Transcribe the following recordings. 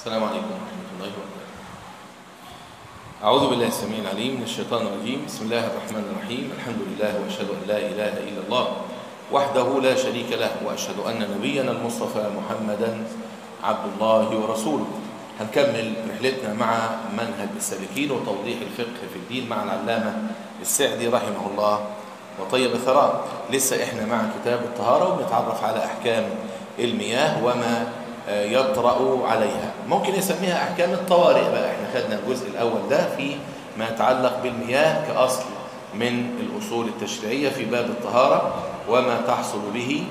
السلام عليكم ورحمة الله وبركاته أعوذ بالله السميع العليم من الشيطان الرجيم بسم الله الرحمن الرحيم الحمد لله وأشهد أن لا إله إلا الله وحده لا شريك له وأشهد أن نبينا المصطفى محمدا عبد الله ورسوله هنكمل رحلتنا مع منهج السالكين وتوضيح الفقه في الدين مع العلامة السعدي رحمه الله وطيب ثراه لسه احنا مع كتاب الطهارة وبنتعرف على أحكام المياه وما يطرأ عليها ممكن يسميها أحكام الطوارئ بقى احنا خدنا الجزء الأول ده في ما يتعلق بالمياه كأصل من الأصول التشريعية في باب الطهارة وما تحصل به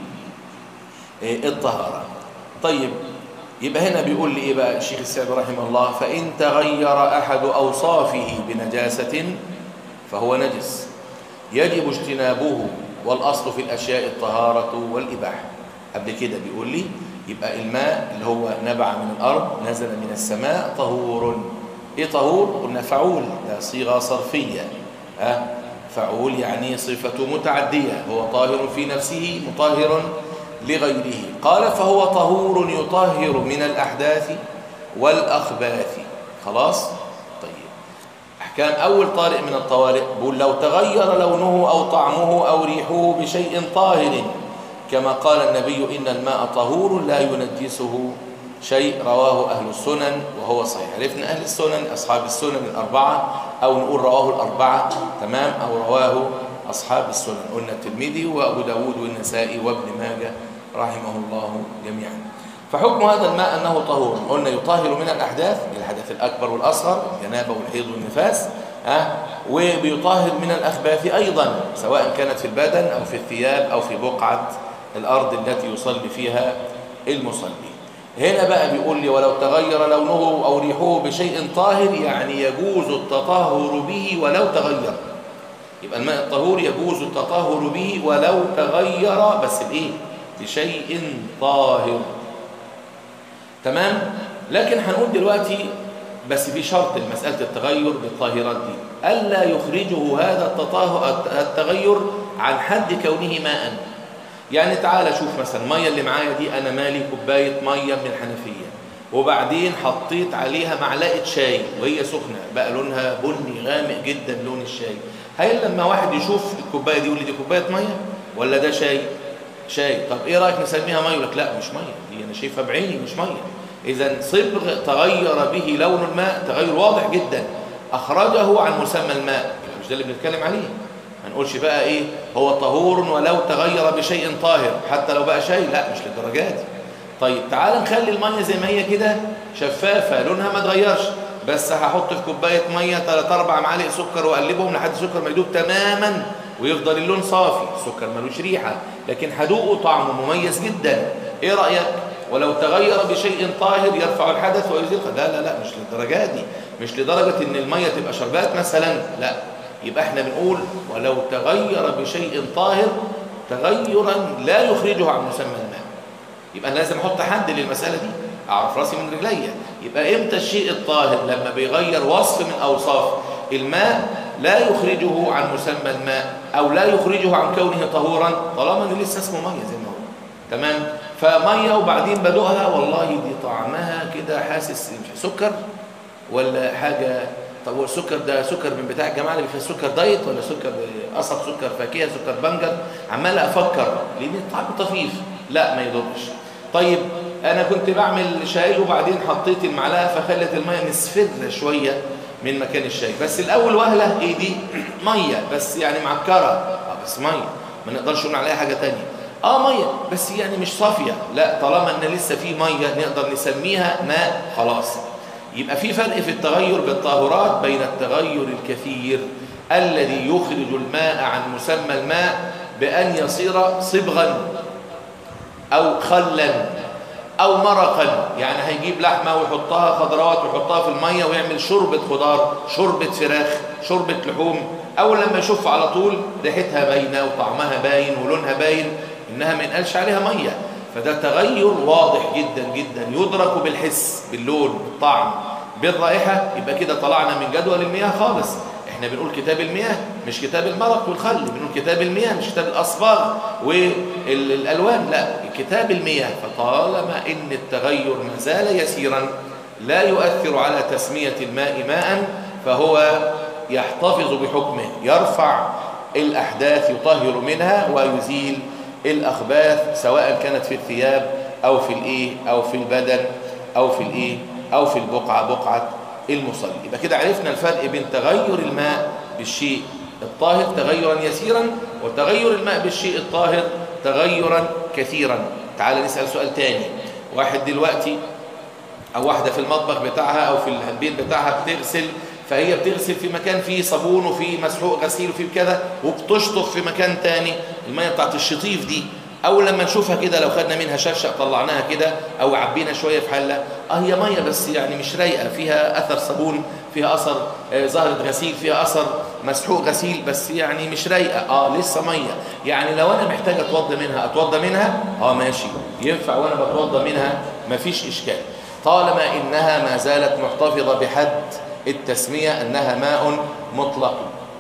الطهارة طيب يبقى هنا بيقول لي إيه بقى الشيخ السعدي رحمه الله فإن تغير أحد أوصافه بنجاسة فهو نجس يجب اجتنابه والأصل في الأشياء الطهارة والإباحة قبل كده بيقول لي يبقى الماء اللي هو نبع من الأرض نزل من السماء طهور إيه طهور؟ قلنا فعول ده صيغة صرفية أه؟ فعول يعني صفة متعدية هو طاهر في نفسه مطهر لغيره قال فهو طهور يطهر من الأحداث والأخباث خلاص؟ طيب أحكام أول طارئ من الطوارئ بقول لو تغير لونه أو طعمه أو ريحه بشيء طاهر كما قال النبي إن الماء طهور لا ينجسه شيء رواه أهل السنن وهو صحيح عرفنا أهل السنن أصحاب السنن الأربعة أو نقول رواه الأربعة تمام أو رواه أصحاب السنن قلنا الترمذي وأبو داود والنسائي وابن ماجه رحمه الله جميعا فحكم هذا الماء أنه طهور قلنا يطهر من الأحداث الحدث الأكبر والأصغر الجنابة والحيض والنفاس أه؟ وبيطهر من الأخباث أيضا سواء كانت في البدن أو في الثياب أو في بقعة الأرض التي يصلي فيها المصلي هنا بقى بيقول لي ولو تغير لونه أو ريحه بشيء طاهر يعني يجوز التطهر به ولو تغير يبقى الماء الطهور يجوز التطهر به ولو تغير بس بإيه بشيء طاهر تمام لكن هنقول دلوقتي بس في شرط مسألة التغير بالطاهرات دي ألا يخرجه هذا التطهر التغير عن حد كونه ماءً يعني تعالى شوف مثلا الميه اللي معايا دي انا مالي كوبايه ميه من الحنفيه وبعدين حطيت عليها معلقه شاي وهي سخنه بقى لونها بني غامق جدا لون الشاي هل لما واحد يشوف الكوبايه دي يقول لي دي كوبايه ميه ولا ده شاي شاي طب ايه رايك نسميها ميه يقول لك لا مش ميه دي انا شايفها بعيني مش ميه اذا صبغ تغير به لون الماء تغير واضح جدا اخرجه عن مسمى الماء مش ده اللي بنتكلم عليه ما نقولش بقى ايه هو طهور ولو تغير بشيء طاهر حتى لو بقى شيء لا مش للدرجات دي طيب تعال نخلي الميه زي ما هي كده شفافه لونها ما اتغيرش بس هحط في كوبايه ميه 3 4 معالق سكر واقلبهم لحد السكر ما يدوب تماما ويفضل اللون صافي السكر ملوش ريحه لكن هدوقه طعمه مميز جدا ايه رايك ولو تغير بشيء طاهر يرفع الحدث ويزيل لا لا لا مش للدرجات دي مش لدرجه ان الميه تبقى شربات مثلا لا يبقى احنا بنقول ولو تغير بشيء طاهر تغيرا لا يخرجه عن مسمى الماء يبقى انا لازم احط حد للمساله دي اعرف راسي من رجليا يبقى امتى الشيء الطاهر لما بيغير وصف من اوصاف الماء لا يخرجه عن مسمى الماء او لا يخرجه عن كونه طهورا طالما انه لسه اسمه ميه زي ما هو تمام فميه وبعدين بدوقها والله دي طعمها كده حاسس سكر ولا حاجه طب هو السكر ده سكر من بتاع الجماعه اللي فيها سكر دايت ولا سكر قصب سكر فاكهه سكر بنجر عمال افكر لان الطعم طفيف لا ما يضرش طيب انا كنت بعمل شاي وبعدين حطيت المعلقه فخلت الميه مصفره شويه من مكان الشاي بس الاول وهله ايه دي ميه بس يعني معكره اه بس ميه ما نقدرش نقول عليها حاجه ثانيه اه ميه بس يعني مش صافيه لا طالما ان لسه في ميه نقدر نسميها ماء خلاص يبقى في فرق في التغير بالطاهرات بين التغير الكثير الذي يخرج الماء عن مسمى الماء بأن يصير صبغا أو خلا أو مرقا يعني هيجيب لحمة ويحطها خضروات ويحطها في المية ويعمل شوربة خضار شوربة فراخ شوربة لحوم أول لما يشوف على طول ريحتها باينة وطعمها باين ولونها باين إنها ما ينقلش عليها مية فده تغير واضح جدا جدا يدرك بالحس باللون بالطعم بالرائحة يبقى كده طلعنا من جدول المياه خالص احنا بنقول كتاب المياه مش كتاب المرق والخل بنقول كتاب المياه مش كتاب الأصباغ والألوان لا كتاب المياه فطالما ان التغير ما زال يسيرا لا يؤثر على تسمية الماء ماء فهو يحتفظ بحكمه يرفع الأحداث يطهر منها ويزيل الأخباث سواء كانت في الثياب أو في الإيه أو في البدن أو في الإيه أو في البقعة بقعة المصلي يبقى كده عرفنا الفرق بين تغير الماء بالشيء الطاهر تغيرا يسيرا وتغير الماء بالشيء الطاهر تغيرا كثيرا تعال نسأل سؤال تاني واحد دلوقتي أو واحدة في المطبخ بتاعها أو في البيت بتاعها بتغسل فهي بتغسل في مكان فيه صابون وفيه مسحوق غسيل وفيه كذا وبتشطف في مكان تاني المية بتاعت الشطيف دي أول لما نشوفها كده لو خدنا منها شفشق طلعناها كده أو عبينا شوية في حلة اه هي مية بس يعني مش رايقة فيها أثر صابون فيها أثر آه زهرة غسيل فيها أثر مسحوق غسيل بس يعني مش رايقة اه لسه مية يعني لو أنا محتاج أتوضى منها أتوضى منها اه ماشي ينفع وأنا بتوضى منها مفيش إشكال طالما إنها ما زالت محتفظة بحد التسمية أنها ماء مطلق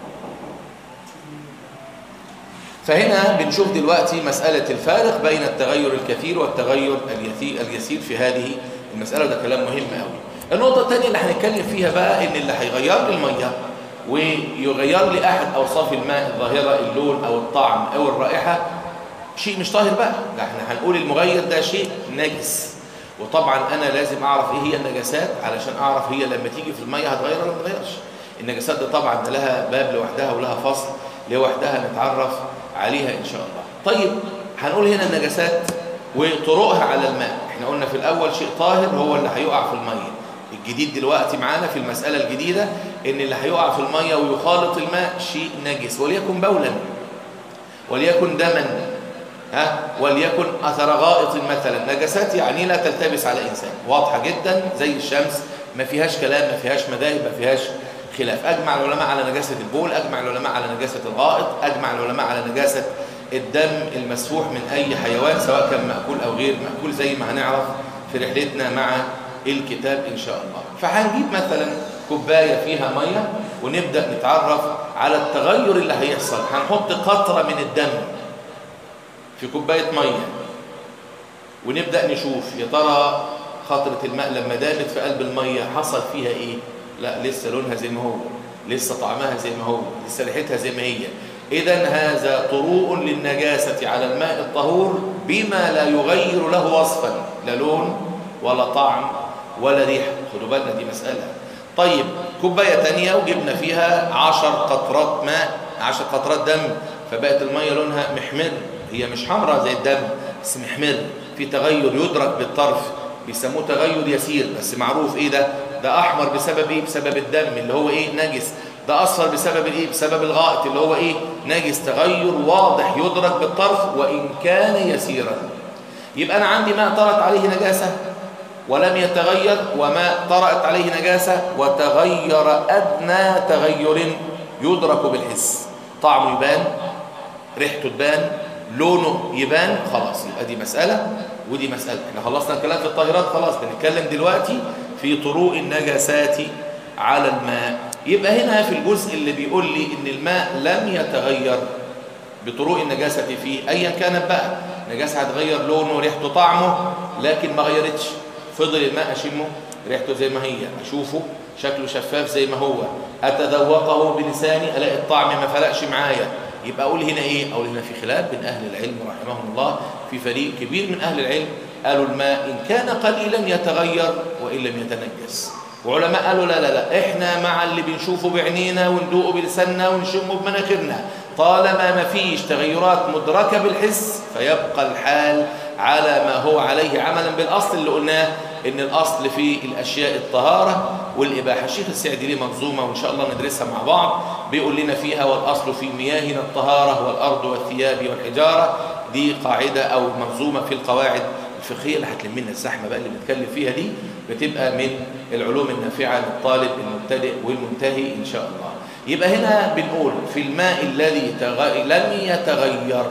فهنا بنشوف دلوقتي مسألة الفارق بين التغير الكثير والتغير اليسير في هذه المسألة وده كلام مهم قوي النقطة الثانية اللي هنتكلم فيها بقى إن اللي هيغير لي المية ويغير لي أحد أوصاف الماء الظاهرة اللون أو الطعم أو الرائحة شيء مش طاهر بقى ده احنا هنقول المغير ده شيء نجس وطبعا انا لازم اعرف ايه هي النجاسات علشان اعرف هي لما تيجي في الميه هتغير ولا ما تغيرش النجاسات دي طبعا لها باب لوحدها ولها فصل لوحدها نتعرف عليها ان شاء الله طيب هنقول هنا النجاسات وطرقها على الماء احنا قلنا في الاول شيء طاهر هو اللي هيقع في الميه الجديد دلوقتي معانا في المساله الجديده ان اللي هيقع في الميه ويخالط الماء شيء نجس وليكن بولا وليكن دما ها وليكن اثر غائط مثلا نجاسات يعني لا تلتبس على انسان واضحه جدا زي الشمس ما فيهاش كلام ما فيهاش مذاهب ما فيهاش خلاف اجمع العلماء على نجاسه البول اجمع العلماء على نجاسه الغائط اجمع العلماء على نجاسه الدم المسفوح من اي حيوان سواء كان ماكول او غير ماكول زي ما هنعرف في رحلتنا مع الكتاب ان شاء الله فهنجيب مثلا كوبايه فيها ميه ونبدا نتعرف على التغير اللي هيحصل هنحط قطره من الدم في كوباية مية ونبدأ نشوف يا ترى خطرة الماء لما دابت في قلب المية حصل فيها ايه لا لسه لونها زي ما هو لسه طعمها زي ما هو لسه ريحتها زي ما هي اذا هذا طروء للنجاسة على الماء الطهور بما لا يغير له وصفا لا لون ولا طعم ولا ريحة خدوا بالنا دي مسألة طيب كوباية تانية وجبنا فيها عشر قطرات ماء عشر قطرات دم فبقت المية لونها محمر هي مش حمراء زي الدم بس محمر في تغير يدرك بالطرف بيسموه تغير يسير بس معروف ايه ده ده احمر بسبب ايه بسبب الدم اللي هو ايه نجس ده اصفر بسبب ايه بسبب الغائط اللي هو ايه نجس تغير واضح يدرك بالطرف وان كان يسيرا يبقى انا عندي ماء طرت عليه نجاسه ولم يتغير وماء طرأت عليه نجاسه وتغير ادنى تغير يدرك بالحس طعمه يبان ريحته تبان لونه يبان خلاص يبقى دي مسألة ودي مسألة احنا خلصنا الكلام في الطاهرات خلاص بنتكلم دلوقتي في طروق النجاسات على الماء يبقى هنا في الجزء اللي بيقول لي ان الماء لم يتغير بطروق النجاسة فيه ايا كانت بقى نجاسة هتغير لونه ريحته طعمه لكن ما غيرتش فضل الماء اشمه ريحته زي ما هي اشوفه شكله شفاف زي ما هو اتذوقه بلساني الاقي الطعم ما فرقش معايا يبقى اقول هنا ايه اقول هنا في خلاف بين اهل العلم رحمهم الله في فريق كبير من اهل العلم قالوا الماء ان كان قليلا يتغير وان لم يتنجس وعلماء قالوا لا لا لا احنا مع اللي بنشوفه بعينينا وندوقه بلساننا ونشمه بمناخيرنا طالما ما فيش تغيرات مدركه بالحس فيبقى الحال على ما هو عليه عملا بالاصل اللي قلناه ان الاصل في الاشياء الطهاره والاباحه الشيخ السعدي ليه منظومه وان شاء الله ندرسها مع بعض بيقول لنا فيها والاصل في مياهنا الطهاره والارض والثياب والحجاره دي قاعده او منظومه في القواعد الفقهيه اللي هتلم لنا الزحمه بقى اللي بنتكلم فيها دي بتبقى من العلوم النافعه للطالب المبتدئ والمنتهي ان شاء الله يبقى هنا بنقول في الماء الذي تغ... لم يتغير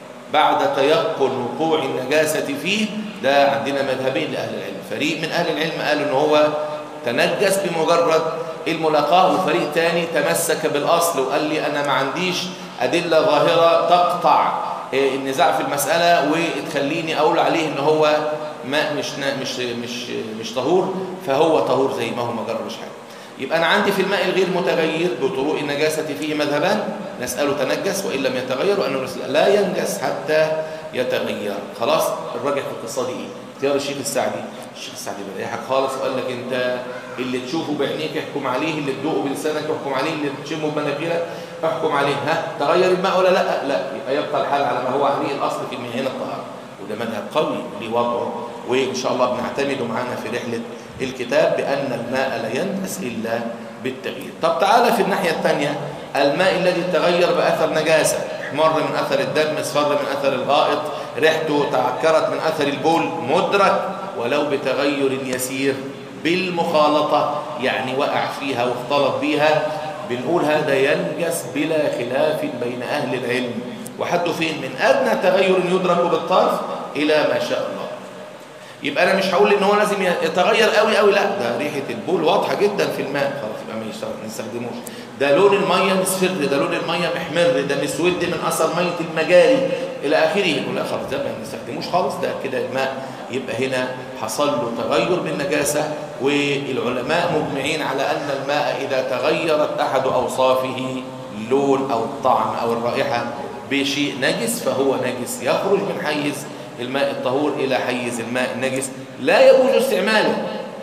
بعد تيقن وقوع النجاسة فيه ده عندنا مذهبين لأهل العلم فريق من أهل العلم قالوا إن هو تنجس بمجرد الملاقاة وفريق تاني تمسك بالأصل وقال لي أنا ما عنديش أدلة ظاهرة تقطع النزاع في المسألة وتخليني أقول عليه إن هو ماء مش مش مش مش طهور فهو طهور زي ما هو ما جربش حاجه يبقى انا عندي في الماء الغير متغير بطروق النجاسه فيه مذهبان نساله تنجس وان لم يتغير وانه لا ينجس حتى يتغير خلاص الراجح في القصه دي ايه اختيار الشيخ السعدي الشيخ السعدي بريحك خالص وقال لك انت اللي تشوفه بعينيك احكم عليه اللي تدوقه بلسانك احكم عليه اللي تشمه بمناخيرك احكم عليه ها تغير الماء ولا لا لا يبقى يبقى الحال على ما هو عليه الاصل في هنا الطهاره وده مذهب قوي ليه وضعه وان شاء الله بنعتمده معانا في رحله الكتاب بان الماء لا ينجس الا بالتغيير طب تعالى في الناحيه الثانيه الماء الذي تغير باثر نجاسه احمر من اثر الدم اصفر من اثر الغائط ريحته تعكرت من اثر البول مدرك ولو بتغير يسير بالمخالطه يعني وقع فيها واختلط بيها بنقول هذا ينجس بلا خلاف بين اهل العلم وحده فين من ادنى تغير يدرك بالطرف الى ما شاء الله يبقى انا مش هقول ان هو لازم يتغير قوي قوي لا ده ريحه البول واضحه جدا في الماء خلاص يبقى ما نستخدموش ده لون الميه مصفر ده لون الميه محمر ده مسود من اثر ميه المجاري الى اخره يقول لا خلاص ده ما نستخدموش خالص ده كده الماء يبقى هنا حصل له تغير بالنجاسه والعلماء مجمعين على ان الماء اذا تغيرت احد اوصافه اللون او الطعم او الرائحه بشيء نجس فهو نجس يخرج من حيز الماء الطهور إلى حيز الماء النجس لا يجوز استعماله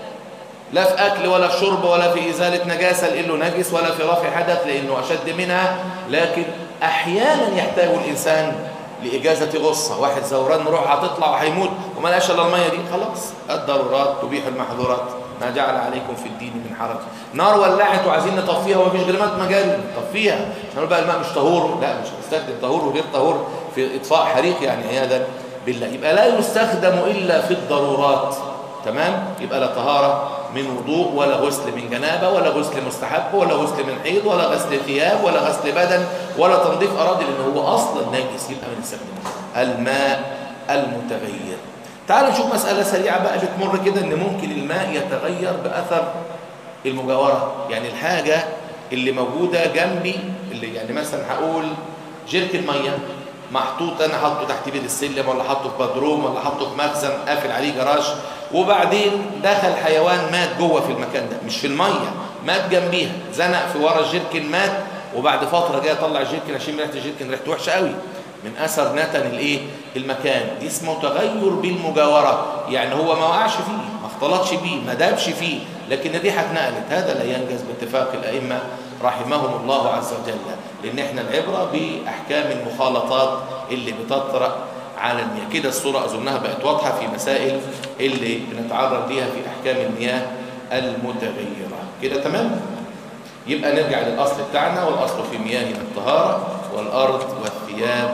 لا في أكل ولا في شرب ولا في إزالة نجاسة لأنه نجس ولا في رفع حدث لأنه أشد منها لكن أحيانا يحتاج الإنسان لإجازة غصة واحد زوران روح هتطلع وهيموت وما لقاش إلا المية دي خلاص الضرورات تبيح المحظورات ما جعل عليكم في الدين من حرج نار ولعت وعايزين نطفيها ومفيش غير ماء مجاري نطفيها عشان بقى الماء مش طهور لا مش هنستخدم طهور وغير طهور في إطفاء حريق يعني عياذا بالله يبقى لا يستخدم إلا في الضرورات تمام يبقى لا طهارة من وضوء ولا غسل من جنابة ولا غسل مستحب ولا غسل من حيض ولا غسل ثياب ولا غسل بدن ولا تنظيف أراضي لأنه هو أصلا نجس يبقى من نستخدمه الماء المتغير تعالوا نشوف مسألة سريعة بقى بتمر كده إن ممكن الماء يتغير بأثر المجاورة يعني الحاجة اللي موجودة جنبي اللي يعني مثلا هقول جيركن مية محطوط انا حاطه تحت بيت السلم ولا حاطه في بدروم ولا حاطه في مخزن قافل عليه جراج وبعدين دخل حيوان مات جوه في المكان ده مش في الميه مات جنبيها زنق في ورا الجيركن مات وبعد فتره جاي اطلع الجيركن اشم ريحه الجيركن ريحته وحشه قوي من اثر نتن الايه المكان دي اسمه تغير بالمجاوره يعني هو ما وقعش فيه ما اختلطش بيه ما دابش فيه لكن الريحه اتنقلت هذا لا ينجز باتفاق الائمه رحمهم الله عز وجل لان احنا العبره باحكام المخالطات اللي بتطرا على المياه كده الصوره اظنها بقت واضحه في مسائل اللي بنتعرض ليها في احكام المياه المتغيره كده تمام يبقى نرجع للاصل بتاعنا والاصل في مياهنا الطهاره والارض والثياب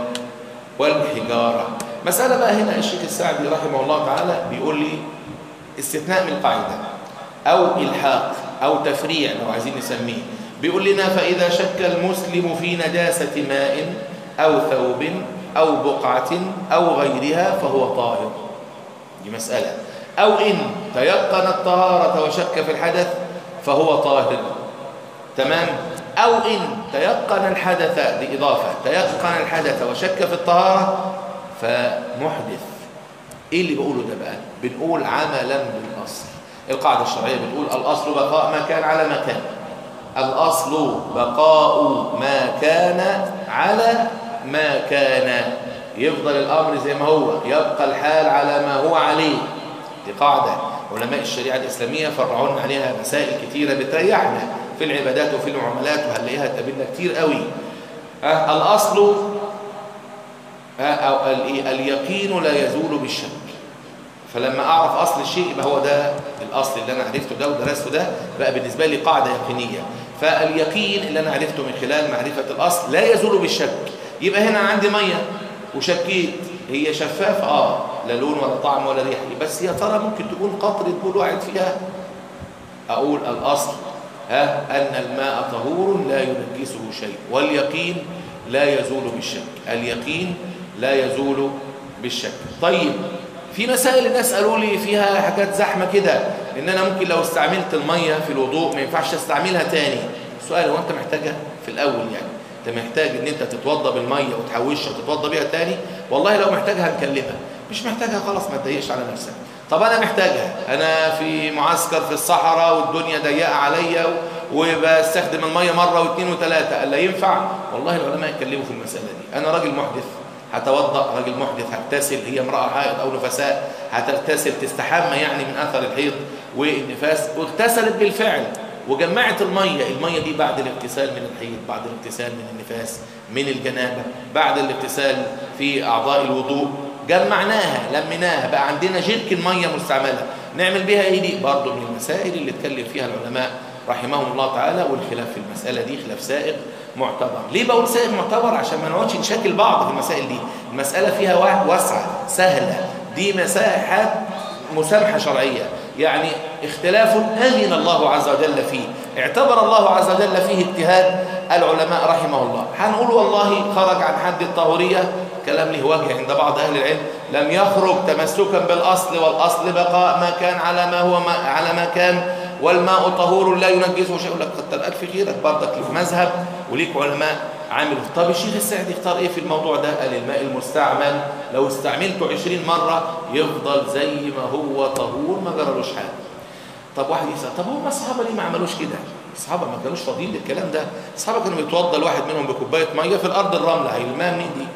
والحجاره مساله بقى هنا الشيخ السعدي رحمه الله تعالى بيقول لي استثناء من القاعده او الحاق او تفريع لو عايزين نسميه بيقول لنا فإذا شك المسلم في نجاسة ماء أو ثوب أو بقعة أو غيرها فهو طاهر دي مسألة أو إن تيقن الطهارة وشك في الحدث فهو طاهر تمام أو إن تيقن الحدث دي إضافة تيقن الحدث وشك في الطهارة فمحدث إيه اللي بقوله ده بقى بنقول عملا بالأصل القاعدة الشرعية بتقول الأصل بقاء ما كان على ما كان الأصل بقاء ما كان على ما كان يفضل الأمر زي ما هو يبقى الحال على ما هو عليه دي قاعدة علماء الشريعة الإسلامية فرعون عليها مسائل كثيرة بتريحنا في العبادات وفي المعاملات وهنلاقيها تقابلنا كتير قوي أه الأصل أه أو اليقين لا يزول بالشك فلما اعرف اصل الشيء يبقى هو ده الاصل اللي انا عرفته ده ودرسته ده بقى بالنسبه لي قاعده يقينيه فاليقين اللي انا عرفته من خلال معرفه الاصل لا يزول بالشك يبقى هنا عندي ميه وشكيت هي شفافه اه لا لون ولا طعم ولا ريحه بس يا ترى ممكن تكون قطره بول واحد فيها اقول الاصل ها ان الماء طهور لا ينجسه شيء واليقين لا يزول بالشك اليقين لا يزول بالشك طيب في مسائل الناس قالوا لي فيها حاجات زحمه كده ان انا ممكن لو استعملت الميه في الوضوء ما ينفعش استعملها تاني السؤال هو انت محتاجها في الاول يعني انت محتاج ان انت تتوضى بالميه وتحوشها وتتوضى بيها تاني والله لو محتاجها هنكلمها مش محتاجها خلاص ما تضايقش على نفسك طب انا محتاجها انا في معسكر في الصحراء والدنيا ضيقه عليا وبستخدم الميه مره واثنين وثلاثه قال لا ينفع والله العلماء اتكلموا في المساله دي انا راجل محدث هتوضا راجل محدث هغتسل هي امراه حائض او نفساء هتغتسل تستحمى يعني من اثر الحيض والنفاس واغتسلت بالفعل وجمعت الميه الميه دي بعد الاغتسال من الحيض بعد الاغتسال من النفاس من الجنابه بعد الاغتسال في اعضاء الوضوء جمعناها لميناها بقى عندنا جركن ميه مستعمله نعمل بها ايه دي برضه من المسائل اللي اتكلم فيها العلماء رحمهم الله تعالى والخلاف في المساله دي خلاف سائغ معتبر ليه بقول سائغ معتبر عشان ما نقعدش نشكل بعض في المسائل دي المساله فيها واسعه سهله دي مساحات مسامحه شرعيه يعني اختلاف أذن الله عز وجل فيه اعتبر الله عز وجل فيه اجتهاد العلماء رحمه الله هنقول والله خرج عن حد الطهورية كلام له وجه عند بعض أهل العلم لم يخرج تمسكا بالأصل والأصل بقاء ما كان على ما هو ما على ما كان والماء طهور لا ينجسه شيء يقول لك قد تبقى في خيرك برضك لك مذهب وليك علماء عامل طب الشيخ السعدي اختار ايه في الموضوع ده قال الماء المستعمل لو استعملته 20 مرة يفضل زي ما هو طهور ما جرالوش حاجه طب واحد يسأل طب هم الصحابة ليه ما عملوش كده الصحابة ما كانوش فاضيين للكلام ده الصحابة كانوا بيتوضى الواحد منهم بكوباية مية في الأرض الرملة هيلمها منين دي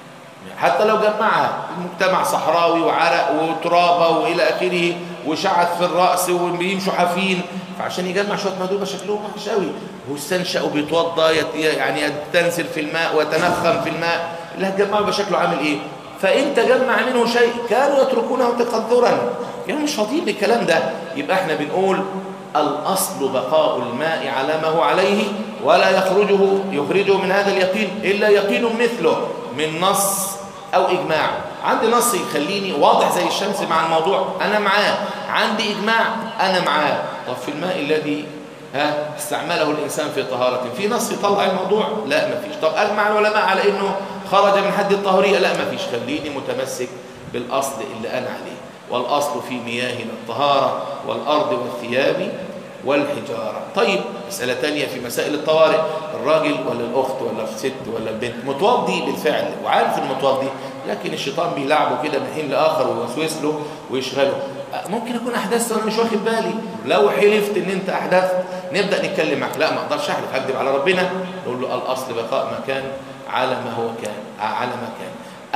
حتى لو جمعها المجتمع صحراوي وعرق وترابة وإلى آخره وشعث في الرأس وبيمشوا حافين فعشان يجمع شوية مدوبة شكلهم وحش قوي هو استنشأ وبيتوضى يعني يتنزل في الماء ويتنخم في الماء اللي هتجمعه يبقى شكله عامل ايه فإن تجمع منه شيء كانوا يتركونه تقدرا يعني مش فاضيين للكلام ده يبقى احنا بنقول الأصل بقاء الماء على ما هو عليه ولا يخرجه يخرجه من هذا اليقين إلا يقين مثله من نص أو إجماع عندي نص يخليني واضح زي الشمس مع الموضوع أنا معاه عندي إجماع أنا معاه طب في الماء الذي ها استعمله الإنسان في طهارة في نص يطلع الموضوع لا ما فيش طب أجمع العلماء على إنه خرج من حد الطهورية لا ما فيش خليني متمسك بالأصل اللي أنا عليه والأصل في مياهنا الطهارة والأرض والثياب والحجارة طيب مسألة تانية في مسائل الطوارئ الراجل ولا الأخت ولا الست ولا البنت متوضي بالفعل وعارف انه متوضي لكن الشيطان بيلعبه كده من حين لآخر ويوسوس له ويشغله ممكن أكون أحدثت وأنا مش واخد بالي لو حلفت إن أنت أحدثت نبدأ نتكلم معك لا ما أقدرش أحلف هكذب على ربنا نقول له الأصل بقاء مكان على ما هو كان على ما كان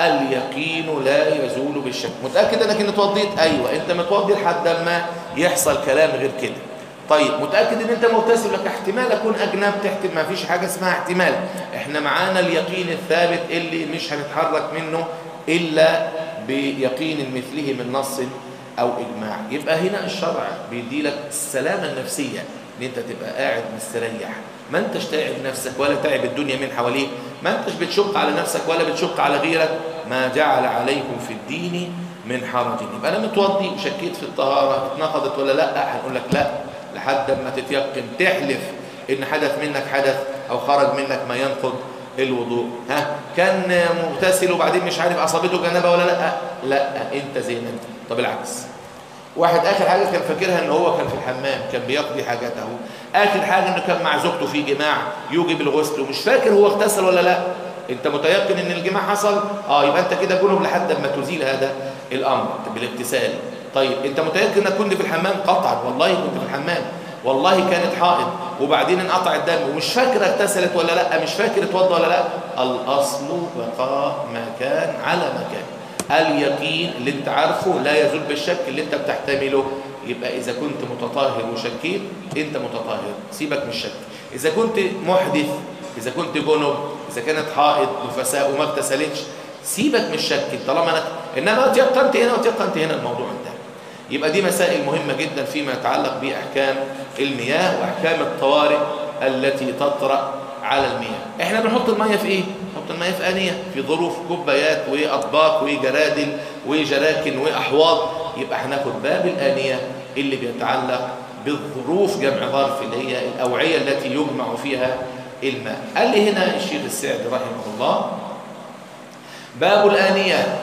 اليقين لا يزول بالشك متأكد انك انت توضيت ايوه انت متوضي لحد ما يحصل كلام غير كده طيب متأكد ان انت مغتسل لك احتمال اكون اجنبت احتمال ما فيش حاجة اسمها احتمال احنا معانا اليقين الثابت اللي مش هنتحرك منه الا بيقين مثله من نص او اجماع يبقى هنا الشرع بيدي لك السلامة النفسية ان انت تبقى قاعد مستريح ما انتش تعب نفسك ولا تعب الدنيا من حواليك ما انتش بتشق على نفسك ولا بتشق على غيرك ما جعل عليكم في الدين من حرج يبقى انا متوضي وشكيت في الطهاره اتنقضت ولا لا هنقول لك لا لحد ما تتيقن تحلف ان حدث منك حدث او خرج منك ما ينقض الوضوء ها كان مغتسل وبعدين مش عارف اصابته جنابه ولا لا لا انت زي ما انت طب العكس واحد اخر حاجه كان فاكرها ان هو كان في الحمام كان بيقضي حاجته اخر حاجه انه كان مع زوجته في جماع يوجب الغسل ومش فاكر هو اغتسل ولا لا انت متيقن ان الجماع حصل اه يبقى انت كده جنب لحد ما تزيل هذا الامر بالاغتسال طيب انت متيقن انك كنت في الحمام قطعا والله كنت في الحمام والله كانت حائض وبعدين انقطع الدم ومش فاكر اغتسلت ولا لا مش فاكر اتوضى ولا لا الاصل بقاء ما كان على ما كان اليقين اللي انت عارفه لا يزول بالشك اللي انت بتحتمله يبقى اذا كنت متطهر وشكيت انت متطهر سيبك من الشك اذا كنت محدث اذا كنت جنب اذا كانت حائض نفساء وما اغتسلتش سيبك من الشك طالما انا انما تيقنت هنا وتيقنت هنا الموضوع انتهى يبقى دي مسائل مهمة جدا فيما يتعلق بأحكام المياه وأحكام الطوارئ التي تطرأ على المياه احنا بنحط المياه في ايه؟ نحط المياه في آنية في ظروف كوبايات وأطباق وجرادل وجراكن وأحواض يبقى هناخد باب الآنية اللي بيتعلق بالظروف جمع ظرف اللي هي الأوعية التي يجمع فيها الماء قال لي هنا الشيخ السعدي رحمه الله باب الآنية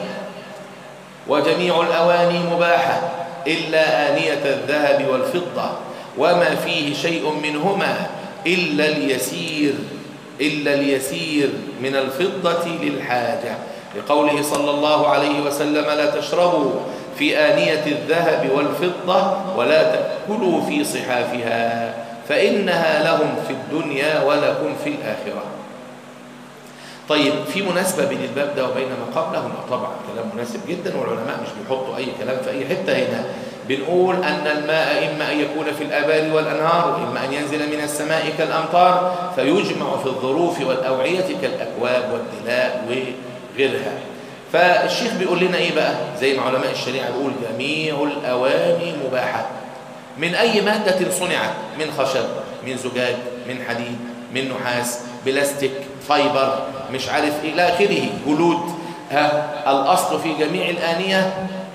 وجميع الأواني مباحة إلا آنية الذهب والفضة وما فيه شيء منهما إلا اليسير إلا اليسير من الفضة للحاجة لقوله صلى الله عليه وسلم لا تشربوا في آنية الذهب والفضة ولا تأكلوا في صحافها فإنها لهم في الدنيا ولكم في الآخرة طيب في مناسبة بين الباب ده وبين ما قبله لا طبعا كلام مناسب جدا والعلماء مش بيحطوا أي كلام في أي حتة هنا بنقول أن الماء إما أن يكون في الآبار والأنهار وإما أن ينزل من السماء كالأمطار فيجمع في الظروف والأوعية كالأكواب والدلاء وغيرها فالشيخ بيقول لنا إيه بقى زي ما علماء الشريعة بيقول جميع الأواني مباحة من أي مادة صنعت من خشب من زجاج من حديد من نحاس بلاستيك فايبر مش عارف إيه إلى آخره جلود ها الأصل في جميع الآنية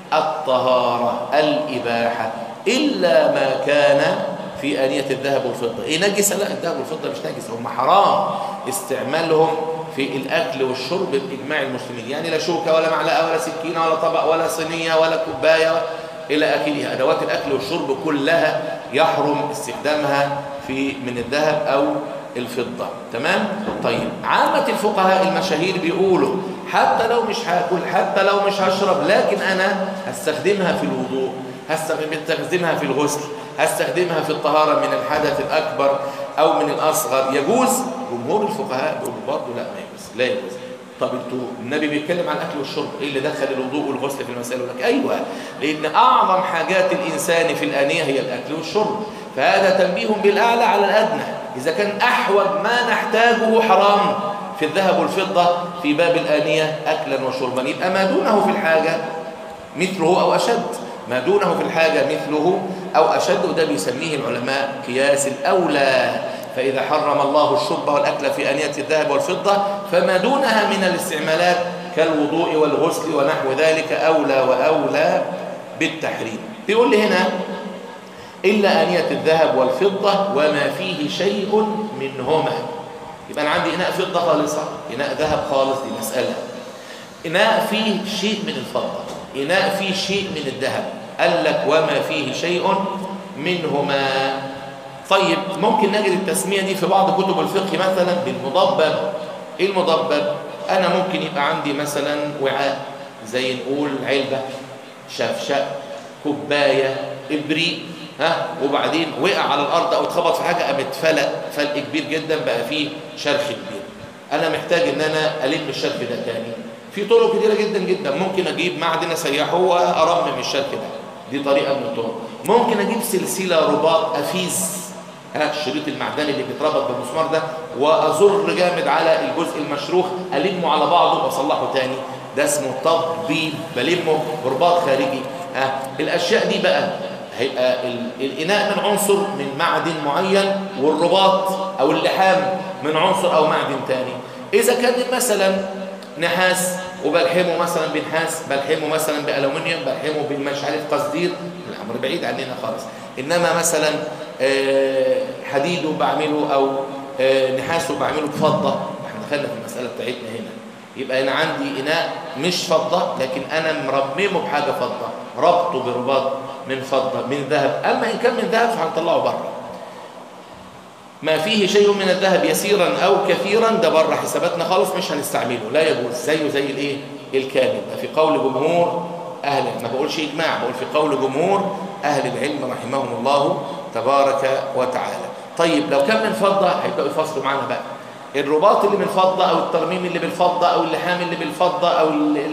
الطهارة الإباحة إلا ما كان في آنية الذهب والفضة إيه نجسة؟ لا الذهب والفضة مش نجسة هم حرام استعمالهم في الأكل والشرب بإجماع المسلمين يعني لا شوكة ولا معلقة ولا سكينة ولا طبق ولا صينية ولا كوباية إلى آخره أدوات الأكل والشرب كلها يحرم استخدامها في من الذهب أو الفضة تمام؟ طيب عامة الفقهاء المشاهير بيقولوا حتى لو مش هاكل حتى لو مش هشرب لكن أنا هستخدمها في الوضوء هستخدمها في الغسل هستخدمها في الطهارة من الحدث الأكبر أو من الأصغر يجوز جمهور الفقهاء بيقولوا برضه لا ما يجوز لا يجوز طب انتوا النبي بيتكلم عن الاكل والشرب ايه اللي دخل الوضوء والغسل في المساله يقول لك ايوه لان اعظم حاجات الانسان في الانيه هي الاكل والشرب فهذا تنبيه بالاعلى على الادنى اذا كان احوج ما نحتاجه حرام في الذهب والفضه في باب الانيه اكلا وشربا يبقى ما دونه في الحاجه مثله او اشد ما دونه في الحاجه مثله او اشد وده بيسميه العلماء قياس الاولى فإذا حرم الله الشرب والأكل في آنية الذهب والفضة فما دونها من الاستعمالات كالوضوء والغسل ونحو ذلك أولى وأولى بالتحريم بيقول لي هنا إلا آنية الذهب والفضة وما فيه شيء منهما يبقى أنا عندي إناء فضة خالصة إناء ذهب خالص دي مسألة إناء فيه شيء من الفضة إناء فيه شيء من الذهب قال لك وما فيه شيء منهما طيب ممكن نجد التسمية دي في بعض كتب الفقه مثلا بالمضبب ايه المضبب انا ممكن يبقى عندي مثلا وعاء زي نقول علبة شفشق كوباية ابريق ها وبعدين وقع على الارض او اتخبط في حاجة قام اتفلق فلق كبير جدا بقى فيه شرخ كبير انا محتاج ان انا الم الشرخ ده تاني في طرق كتيرة جدا جدا ممكن اجيب معدن اسيحه وارمم الشرخ ده دي طريقة من الطرق ممكن اجيب سلسلة رباط افيز ها الشريط المعدني اللي بيتربط بالمسمار ده وازر جامد على الجزء المشروخ المه على بعضه واصلحه تاني ده اسمه تطبيب بلمه برباط خارجي ها الاشياء دي بقى هيبقى الاناء من عنصر من معدن معين والرباط او اللحام من عنصر او معدن تاني اذا كان مثلا نحاس وبلحمه مثلا بنحاس بلحمه مثلا بالومنيوم بلحمه بالمش عارف قصدير الامر بعيد عننا خالص انما مثلا حديد بعمله او نحاس بعمله بفضه احنا دخلنا في المساله بتاعتنا هنا يبقى انا عندي اناء مش فضه لكن انا مرممه بحاجه فضه ربطه برباط من فضه من ذهب اما ان كان من ذهب فهنطلعه بره ما فيه شيء من الذهب يسيرا او كثيرا ده بره حساباتنا خالص مش هنستعمله لا يجوز زيه زي الايه الكامل ده في قول جمهور اهل ما بقولش اجماع بقول في قول جمهور اهل العلم رحمهم الله تبارك وتعالى طيب لو كان من فضه هيبداوا يفصلوا معانا بقى الرباط اللي من فضه او الترميم اللي بالفضه او اللحام اللي بالفضه او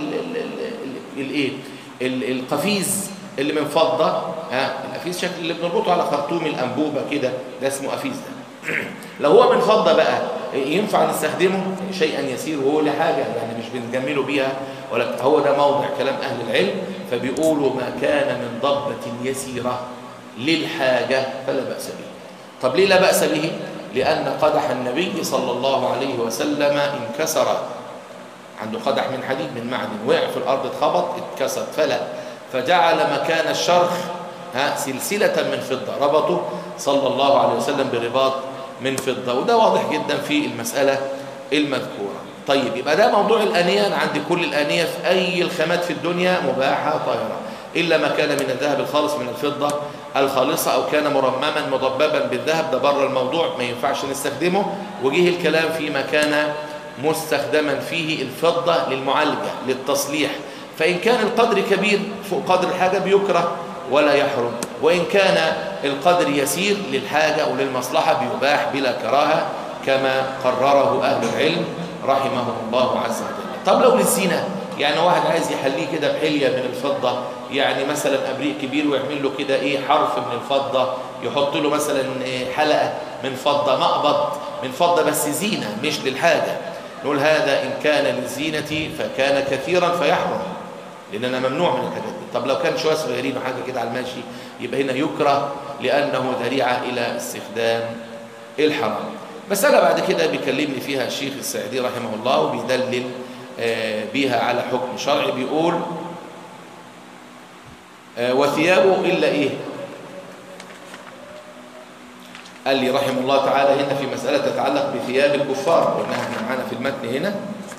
الايه القفيز اللي من فضه ها القفيز شكل اللي بنربطه على خرطوم الانبوبه كده ده اسمه قفيز ده لو هو من فضه بقى ينفع نستخدمه شيئا يسير وهو لحاجه يعني مش بنجمله بيها ولا هو ده موضع كلام اهل العلم فبيقولوا ما كان من ضبه يسيره للحاجه فلا باس به طب ليه لا باس به لان قدح النبي صلى الله عليه وسلم انكسر عنده قدح من حديد من معدن وقع في الارض اتخبط اتكسر فلا فجعل مكان الشرخ ها سلسله من فضه ربطه صلى الله عليه وسلم برباط من فضة وده واضح جدا في المسألة المذكورة طيب يبقى ده موضوع الآنية أنا عندي كل الآنية في أي الخامات في الدنيا مباحة طاهرة إلا ما كان من الذهب الخالص من الفضة الخالصة أو كان مرمما مضببا بالذهب ده بره الموضوع ما ينفعش نستخدمه وجه الكلام فيما كان مستخدما فيه الفضة للمعالجة للتصليح فإن كان القدر كبير فوق قدر الحاجة بيكره ولا يحرم وإن كان القدر يسير للحاجة أو للمصلحة بيباح بلا كراهة كما قرره أهل العلم رحمهم الله عز وجل طب لو للزينة يعني واحد عايز يحليه كده بحلية من الفضة يعني مثلا أبريق كبير ويعمل له كده إيه حرف من الفضة يحط له مثلا إيه حلقة من فضة مقبض من فضة بس زينة مش للحاجة نقول هذا إن كان للزينة فكان كثيرا فيحرم لأننا ممنوع من الحاجات دي طب لو كان شوية صغيرين وحاجة كده على الماشي يبقى هنا يكره لأنه ذريعة إلى استخدام الحرام مسألة بعد كده بيكلمني فيها الشيخ السعدي رحمه الله وبيدلل بيها على حكم شرعي بيقول وثيابه إلا إيه قال لي رحمه الله تعالى هنا في مسألة تتعلق بثياب الكفار قلناها احنا معانا في المتن هنا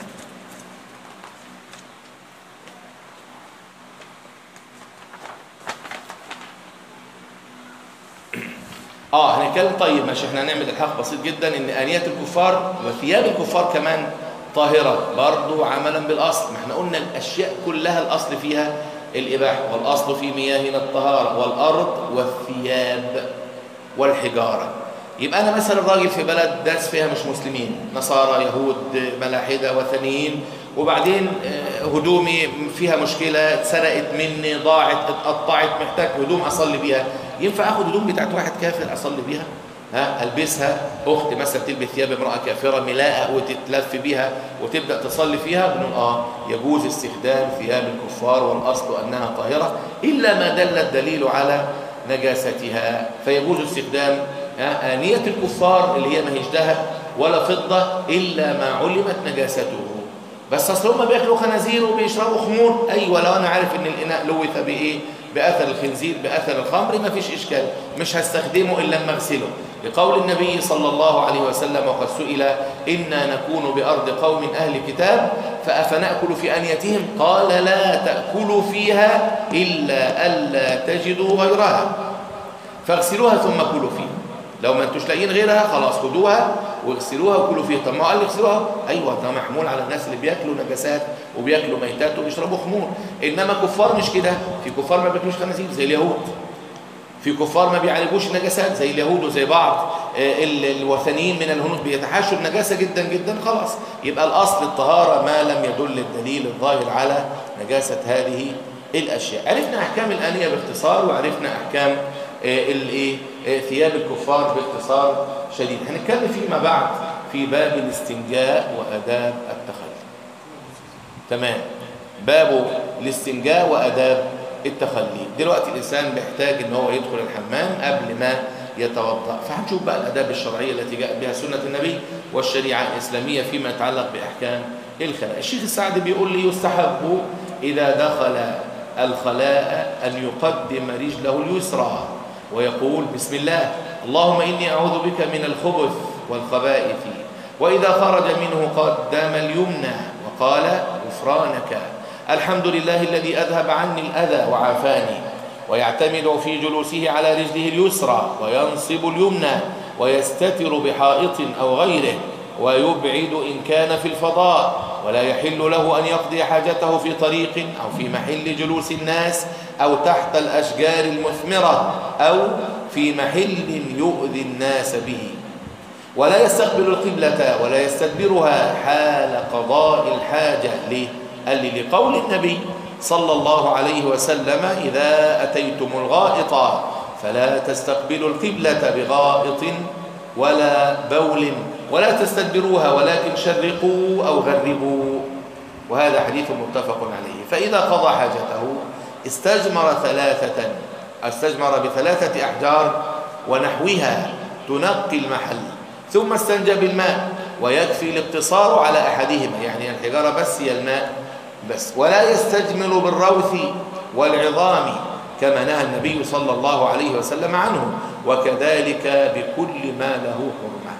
اه هنتكلم طيب ماشي احنا هنعمل الحق بسيط جدا ان انيات الكفار وثياب الكفار كمان طاهرة برضو عملا بالأصل ما احنا قلنا الأشياء كلها الأصل فيها الإباحة والأصل في مياهنا الطهارة والأرض والثياب والحجارة يبقى أنا مثلا راجل في بلد ناس فيها مش مسلمين نصارى يهود ملاحدة وثنيين وبعدين هدومي فيها مشكلة اتسرقت مني ضاعت اتقطعت محتاج هدوم أصلي بيها ينفع أخد هدوم بتاعت واحد كافر أصلي بيها ها البسها اخت مثلا تلبس ثياب امراه كافره ملاءه وتتلف بيها وتبدا تصلي فيها بنقول اه يجوز استخدام ثياب الكفار والاصل انها طاهره الا ما دل الدليل على نجاستها فيجوز استخدام آنية الكفار اللي هي ما هيش ذهب ولا فضة إلا ما علمت نجاسته بس أصل هم بياكلوا خنازير وبيشربوا خمور أيوة لو أنا عارف إن الإناء لوث بإيه بأثر الخنزير بأثر الخمر ما فيش إشكال مش هستخدمه إلا لما أغسله لقول النبي صلى الله عليه وسلم وقد سئل إنا نكون بأرض قوم أهل كتاب فأفنأكل في أنيتهم قال لا تأكلوا فيها إلا ألا تجدوا غيرها فاغسلوها ثم كلوا فيها لو ما انتوش لاقيين غيرها خلاص خدوها واغسلوها وكلوا فيها طب ما قال اغسلوها ايوه ده محمول على الناس اللي بياكلوا نجاسات وبياكلوا ميتات وبيشربوا خمور انما كفار مش كده في كفار ما بياكلوش خنازير زي اليهود في كفار ما بيعالجوش النجاسات زي اليهود وزي بعض الوثنيين من الهنود بيتحاشوا النجاسة جدا جدا خلاص يبقى الأصل الطهارة ما لم يدل الدليل الظاهر على نجاسة هذه الأشياء عرفنا أحكام الآنية باختصار وعرفنا أحكام الايه ثياب الكفار باختصار شديد هنتكلم فيما بعد في باب الاستنجاء وآداب التخلي تمام باب الاستنجاء وآداب التخلي دلوقتي الإنسان بيحتاج ان هو يدخل الحمام قبل ما يتوضا فهنشوف بقى الآداب الشرعية التي جاء بها سنة النبي والشريعة الإسلامية فيما يتعلق بأحكام الخلاء الشيخ السعدي بيقول لي يستحب إذا دخل الخلاء أن يقدم رجله اليسرى ويقول بسم الله اللهم إني أعوذ بك من الخبث والخبائث وإذا خرج منه قدم اليمنى وقال غفرانك الحمد لله الذي أذهب عني الأذى وعافاني ويعتمد في جلوسه على رجله اليسرى وينصب اليمنى ويستتر بحائط أو غيره ويبعد إن كان في الفضاء ولا يحل له أن يقضي حاجته في طريق أو في محل جلوس الناس أو تحت الأشجار المثمرة أو في محل يؤذي الناس به ولا يستقبل القبلة ولا يستدبرها حال قضاء الحاجة ليه؟ قال لي لقول النبي صلى الله عليه وسلم إذا أتيتم الغائط فلا تستقبلوا القبلة بغائط ولا بول ولا تستدبروها ولكن شرقوا أو غربوا وهذا حديث متفق عليه فإذا قضى حاجته استجمر ثلاثة استجمر بثلاثة أحجار ونحوها تنقي المحل ثم استنجى بالماء ويكفي الاقتصار على أحدهما يعني الحجارة بس هي الماء بس ولا يستجمل بالروث والعظام كما نهى النبي صلى الله عليه وسلم عنه وكذلك بكل ما له حرمة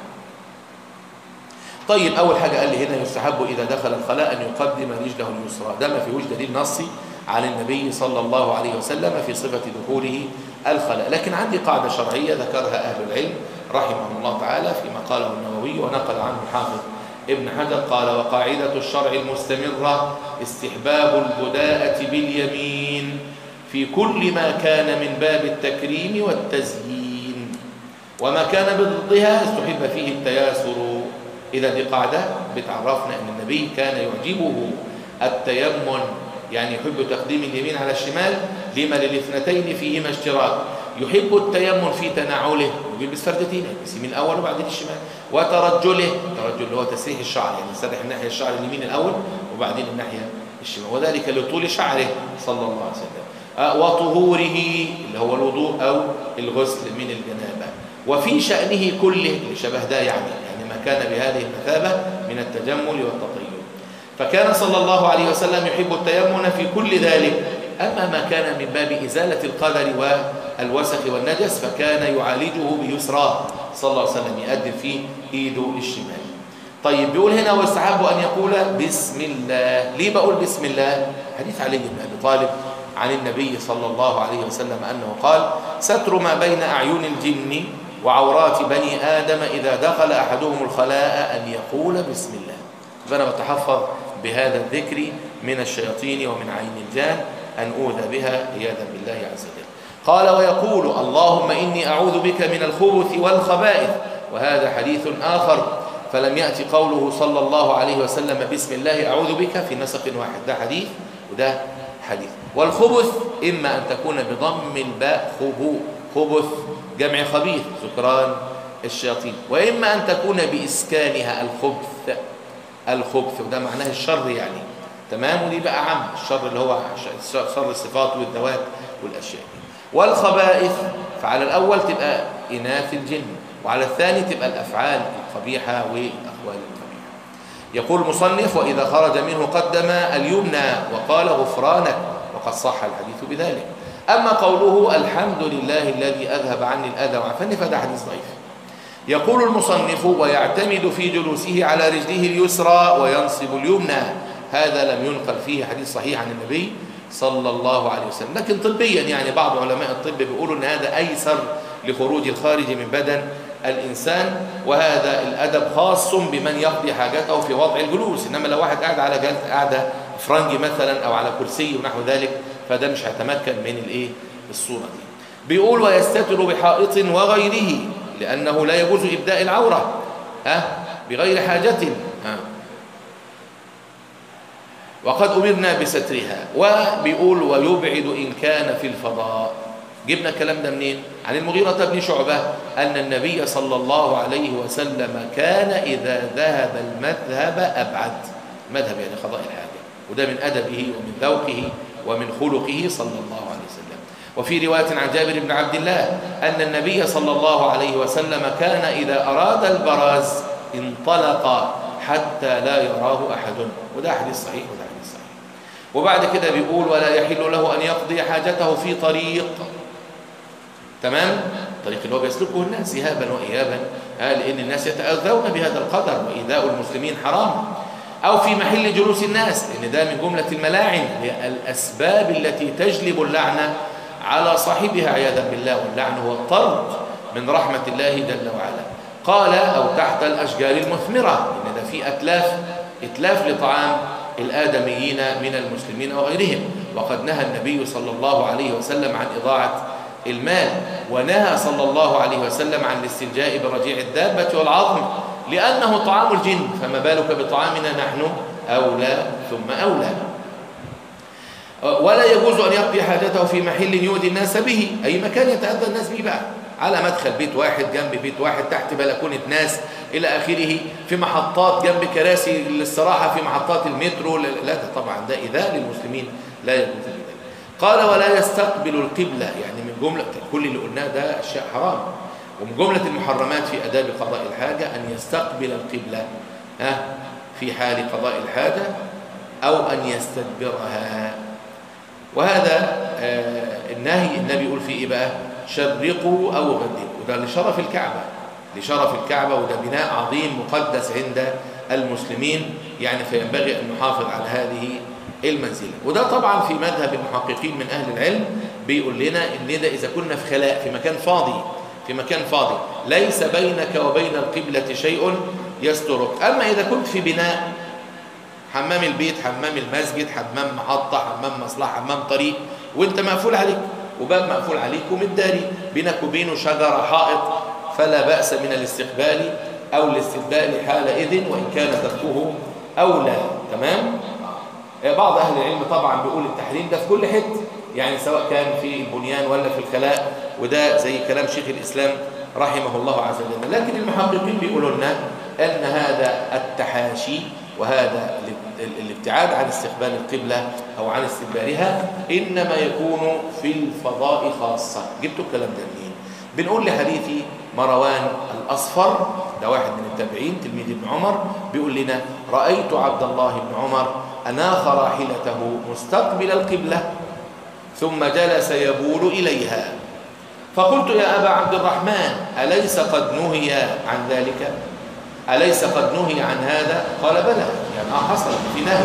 طيب أول حاجة قال لي هنا يستحب إذا دخل الخلاء أن يقدم رجله اليسرى ده ما فيهوش دليل نصي عن النبي صلى الله عليه وسلم في صفة دخوله الخلاء لكن عندي قاعدة شرعية ذكرها أهل العلم رحمهم الله تعالى فيما قاله النووي ونقل عنه حافظ ابن حجر قال وقاعدة الشرع المستمرة استحباب البداءة باليمين في كل ما كان من باب التكريم والتزيين وما كان بضدها استحب فيه التياسر إذا دي قاعدة بتعرفنا أن النبي كان يعجبه التيمن يعني يحب تقديم اليمين على الشمال لما للاثنتين فيهما اشتراك يحب التيمم في تنعله ويلبس فردتين يلبس من الاول وبعدين الشمال وترجله الترجل اللي هو تسريح الشعر يعني يسرح الناحيه الشعر اليمين الاول وبعدين الناحيه الشمال وذلك لطول شعره صلى الله عليه وسلم آه، وطهوره اللي هو الوضوء او الغسل من الجنابه وفي شانه كله شبه ده يعني يعني ما كان بهذه المثابه من التجمل والتطيب فكان صلى الله عليه وسلم يحب التيمم في كل ذلك أما ما كان من باب إزالة القدر والوسخ والنجس فكان يعالجه بيسراه صلى الله عليه وسلم يقدم فيه إيده الشمال طيب بيقول هنا ويستحب أن يقول بسم الله ليه بقول بسم الله حديث علي بن أبي طالب عن النبي صلى الله عليه وسلم أنه قال ستر ما بين أعين الجن وعورات بني آدم إذا دخل أحدهم الخلاء أن يقول بسم الله فأنا بتحفظ بهذا الذكر من الشياطين ومن عين الجان أن أوذى بها عياذا بالله عز وجل قال ويقول اللهم إني أعوذ بك من الخبث والخبائث وهذا حديث آخر فلم يأتي قوله صلى الله عليه وسلم بسم الله أعوذ بك في نسق واحد ده حديث وده حديث والخبث إما أن تكون بضم الباء خبو خبث جمع خبيث سكران الشياطين وإما أن تكون بإسكانها الخبث الخبث وده معناه الشر يعني تمام ودي بقى عام الشر اللي هو شر الصفات والذوات والاشياء والخبائث فعلى الاول تبقى اناث الجن وعلى الثاني تبقى الافعال القبيحه والاقوال القبيحه يقول المصنف واذا خرج منه قدم اليمنى وقال غفرانك وقد صح الحديث بذلك اما قوله الحمد لله الذي اذهب عني الاذى وعفني فده حديث ضعيف يقول المصنف ويعتمد في جلوسه على رجله اليسرى وينصب اليمنى هذا لم ينقل فيه حديث صحيح عن النبي صلى الله عليه وسلم لكن طبيا يعني بعض علماء الطب بيقولوا ان هذا ايسر لخروج الخارج من بدن الانسان وهذا الادب خاص بمن يقضي حاجته في وضع الجلوس انما لو واحد قاعد على قاعده فرنجي مثلا او على كرسي ونحو ذلك فده مش هيتمكن من الايه الصوره دي بيقول ويستتر بحائط وغيره لانه لا يجوز ابداء العوره ها بغير حاجه ها وقد أمرنا بسترها وبيقول ويبعد إن كان في الفضاء جبنا الكلام ده منين؟ عن المغيرة بن شعبة أن النبي صلى الله عليه وسلم كان إذا ذهب المذهب أبعد مذهب يعني قضاء الحاجة وده من أدبه ومن ذوقه ومن خلقه صلى الله عليه وسلم وفي رواية عن جابر بن عبد الله أن النبي صلى الله عليه وسلم كان إذا أراد البراز انطلق حتى لا يراه أحد وده حديث صحيح وده وبعد كده بيقول ولا يحل له أن يقضي حاجته في طريق تمام طريق اللي هو بيسلكه الناس ذهابا وإيابا لأن الناس يتأذون بهذا القدر وإيذاء المسلمين حرام أو في محل جلوس الناس لأن ده من جملة الملاعن هي الأسباب التي تجلب اللعنة على صاحبها عياذا بالله واللعن هو الطرد من رحمة الله جل وعلا قال أو تحت الأشجار المثمرة إن ده في أتلاف إتلاف لطعام الآدميين من المسلمين وغيرهم وقد نهى النبي صلى الله عليه وسلم عن إضاعة المال ونهى صلى الله عليه وسلم عن الاستنجاء برجيع الدابة والعظم لأنه طعام الجن فما بالك بطعامنا نحن أولى ثم أولى ولا يجوز أن يقضي حاجته في محل يؤذي الناس به أي مكان يتأذى الناس به بقى على مدخل بيت واحد جنب بيت واحد تحت بلكونة ناس إلى آخره في محطات جنب كراسي للصراحة في محطات المترو لا ده طبعا ده إذاء للمسلمين لا يجوز ذلك قال ولا يستقبل القبلة يعني من جملة كل اللي قلناه ده أشياء حرام ومن جملة المحرمات في أداب قضاء الحاجة أن يستقبل القبلة ها في حال قضاء الحاجة أو أن يستدبرها وهذا آه النهي النبي يقول فيه إيه بقى شرقوا أو غدروا وده لشرف الكعبة لشرف الكعبة وده بناء عظيم مقدس عند المسلمين يعني فينبغي أن نحافظ على هذه المنزلة وده طبعا في مذهب المحققين من أهل العلم بيقول لنا إن ده إذا كنا في خلاء في مكان فاضي في مكان فاضي ليس بينك وبين القبلة شيء يسترك أما إذا كنت في بناء حمام البيت حمام المسجد حمام محطة حمام مصلحة حمام طريق وانت مقفول عليك وباب مقفول عليك ومتداري بينك وبينه شجرة حائط فلا بأس من الاستقبال أو الاستقبال حالئذ وإن كان تركه أولى تمام بعض أهل العلم طبعا بيقول التحريم ده في كل حته يعني سواء كان في البنيان ولا في الخلاء وده زي كلام شيخ الإسلام رحمه الله عز وجل لكن المحققين بيقولوا لنا أن هذا التحاشي وهذا الابتعاد عن استقبال القبلة أو عن استدبارها إنما يكون في الفضاء خاصة جبتوا الكلام ده منين بنقول لحديث مروان الأصفر ده واحد من التابعين تلميذ ابن عمر بيقول لنا رأيت عبد الله بن عمر أناخ راحلته مستقبل القبلة ثم جلس يبول إليها فقلت يا أبا عبد الرحمن أليس قد نهي عن ذلك أليس قد نهي عن هذا قال بلى يعني آه حصل في نهي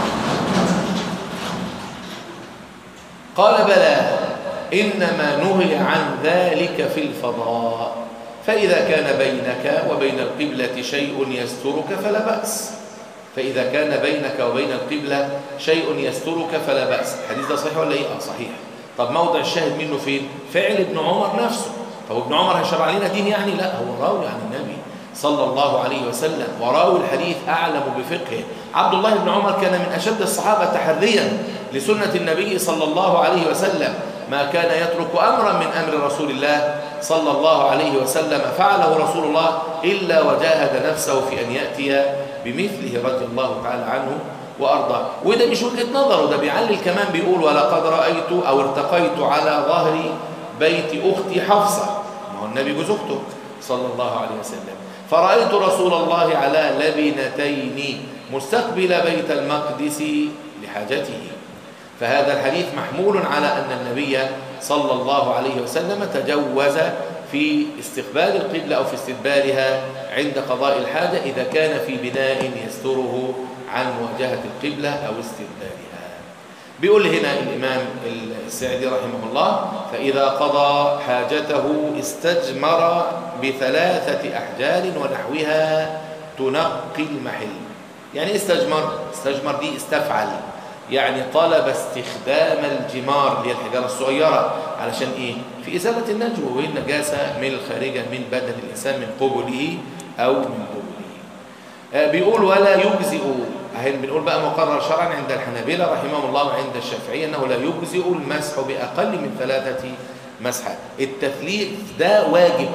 قال بلى إنما نهي عن ذلك في الفضاء فإذا كان بينك وبين القبلة شيء يسترك فلا بأس فإذا كان بينك وبين القبلة شيء يسترك فلا بأس الحديث ده صحيح ولا إيه؟ آه صحيح طب موضع الشاهد منه فين؟ فعل ابن عمر نفسه طب ابن عمر هيشرع علينا دين يعني؟ لا هو راوي عن النبي صلى الله عليه وسلم وراوي الحديث أعلم بفقهه عبد الله بن عمر كان من أشد الصحابة تحريا لسنة النبي صلى الله عليه وسلم ما كان يترك أمرا من أمر رسول الله صلى الله عليه وسلم فعله رسول الله إلا وجاهد نفسه في أن يأتي بمثله رضي الله تعالى عنه وأرضاه وده مش وجهة نظره ده بيعلل كمان بيقول ولقد رأيت أو ارتقيت على ظهر بيت أختي حفصة ما هو النبي جوز أخته صلى الله عليه وسلم فرأيت رسول الله على لبنتين مستقبل بيت المقدس لحاجته فهذا الحديث محمول على أن النبي صلى الله عليه وسلم تجوز في استقبال القبلة أو في استدبارها عند قضاء الحاجة إذا كان في بناء يستره عن مواجهة القبلة أو استدبارها بيقول هنا الإمام السعدي رحمه الله فإذا قضى حاجته استجمر بثلاثة أحجار ونحوها تنقي المحل يعني استجمر استجمر دي استفعل يعني طلب استخدام الجمار اللي هي الحجارة الصغيرة علشان إيه؟ في إزالة النجوى وهي النجاسة من الخارجة من بدن الإنسان من قبله أو من قبله آه بيقول ولا يجزئ أهل بنقول بقى مقرر شرعا عند الحنابلة رحمهم الله وعند الشافعية أنه لا يجزئ المسح بأقل من ثلاثة مسحات التثليث ده واجب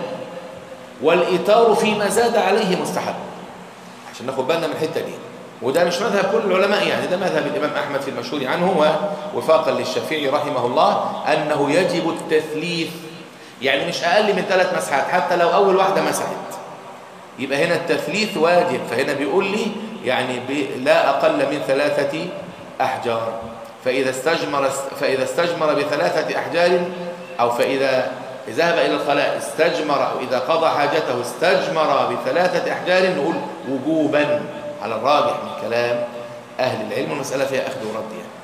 والإطار فيما زاد عليه مستحب عشان ناخد بالنا من الحتة دي وده مش مذهب كل العلماء يعني ده مذهب الإمام أحمد في المشهور عنه ووفاقا للشافعي رحمه الله أنه يجب التثليث يعني مش أقل من ثلاث مسحات حتى لو أول واحدة مسحت يبقى هنا التثليث واجب فهنا بيقول لي يعني لا أقل من ثلاثة أحجار فإذا استجمر فإذا استجمر بثلاثة أحجار أو فإذا ذهب إلى الخلاء استجمر أو إذا قضى حاجته استجمر بثلاثة أحجار نقول وجوبا على الراجح من كلام أهل العلم والمسألة فيها أخذ ورد يعني.